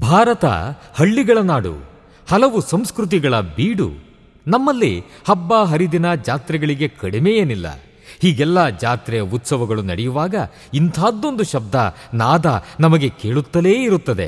ಭಾರತ ಹಳ್ಳಿಗಳ ನಾಡು ಹಲವು ಸಂಸ್ಕೃತಿಗಳ ಬೀಡು ನಮ್ಮಲ್ಲಿ ಹಬ್ಬ ಹರಿದಿನ ಜಾತ್ರೆಗಳಿಗೆ ಕಡಿಮೆ ಏನಿಲ್ಲ ಹೀಗೆಲ್ಲ ಜಾತ್ರೆ ಉತ್ಸವಗಳು ನಡೆಯುವಾಗ ಇಂಥದ್ದೊಂದು ಶಬ್ದ ನಾದ ನಮಗೆ ಕೇಳುತ್ತಲೇ ಇರುತ್ತದೆ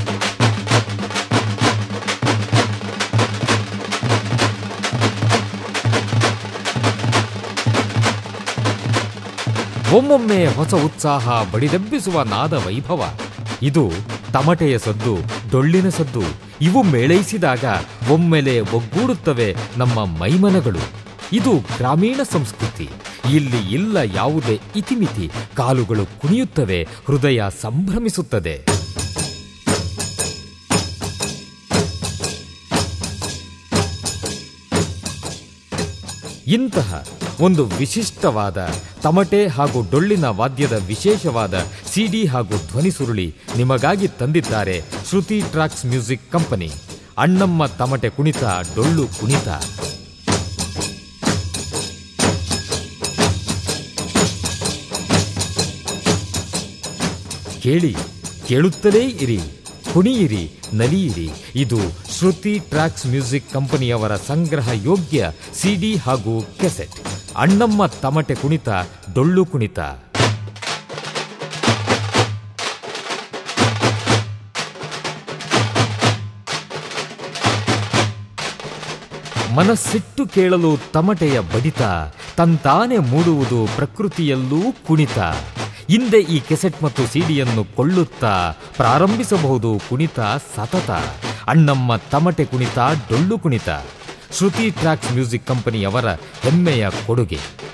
ಒಮ್ಮೊಮ್ಮೆ ಹೊಸ ಉತ್ಸಾಹ ಬಡಿದೆಬ್ಬಿಸುವ ನಾದ ವೈಭವ ಇದು ತಮಟೆಯ ಸದ್ದು ಡೊಳ್ಳಿನ ಸದ್ದು ಇವು ಮೇಳೈಸಿದಾಗ ಒಮ್ಮೆಲೆ ಒಗ್ಗೂಡುತ್ತವೆ ನಮ್ಮ ಮೈಮನಗಳು ಇದು ಗ್ರಾಮೀಣ ಸಂಸ್ಕೃತಿ ಇಲ್ಲಿ ಇಲ್ಲ ಯಾವುದೇ ಇತಿಮಿತಿ ಕಾಲುಗಳು ಕುಣಿಯುತ್ತವೆ ಹೃದಯ ಸಂಭ್ರಮಿಸುತ್ತದೆ ಇಂತಹ ಒಂದು ವಿಶಿಷ್ಟವಾದ ತಮಟೆ ಹಾಗೂ ಡೊಳ್ಳಿನ ವಾದ್ಯದ ವಿಶೇಷವಾದ ಸಿಡಿ ಹಾಗೂ ಧ್ವನಿ ಸುರುಳಿ ನಿಮಗಾಗಿ ತಂದಿದ್ದಾರೆ Shruti tracks music company Annamma ತಮಟೆ ಕುಣಿತ ಡೊಳ್ಳು ಕುಣಿತ ಕೇಳಿ ಕೇಳುತ್ತಲೇ ಇರಿ ಕುಣಿಯಿರಿ ನಲಿಯಿರಿ ಇದು ಶ್ರುತಿ ಟ್ರ್ಯಾಕ್ಸ್ ಮ್ಯೂಸಿಕ್ ಕಂಪನಿಯವರ ಸಂಗ್ರಹ ಯೋಗ್ಯ ಸಿಡಿ ಹಾಗೂ ಕೆಸೆಟ್ ಅಣ್ಣಮ್ಮ ತಮಟೆ ಕುಣಿತ ಡೊಳ್ಳು ಕುಣಿತ ಮನಸ್ಸಿಟ್ಟು ಕೇಳಲು ತಮಟೆಯ ಬಡಿತ ತಂತಾನೆ ಮೂಡುವುದು ಪ್ರಕೃತಿಯಲ್ಲೂ ಕುಣಿತ ಹಿಂದೆ ಈ ಕೆಸೆಟ್ ಮತ್ತು ಸಿಡಿಯನ್ನು ಕೊಳ್ಳುತ್ತಾ ಪ್ರಾರಂಭಿಸಬಹುದು ಕುಣಿತ ಸತತ ಅಣ್ಣಮ್ಮ ತಮಟೆ ಕುಣಿತ ಡೊಳ್ಳು ಕುಣಿತ ಶ್ರುತಿ ಟ್ರ್ಯಾಕ್ಸ್ ಮ್ಯೂಸಿಕ್ ಕಂಪನಿಯವರ ಹೆಮ್ಮೆಯ ಕೊಡುಗೆ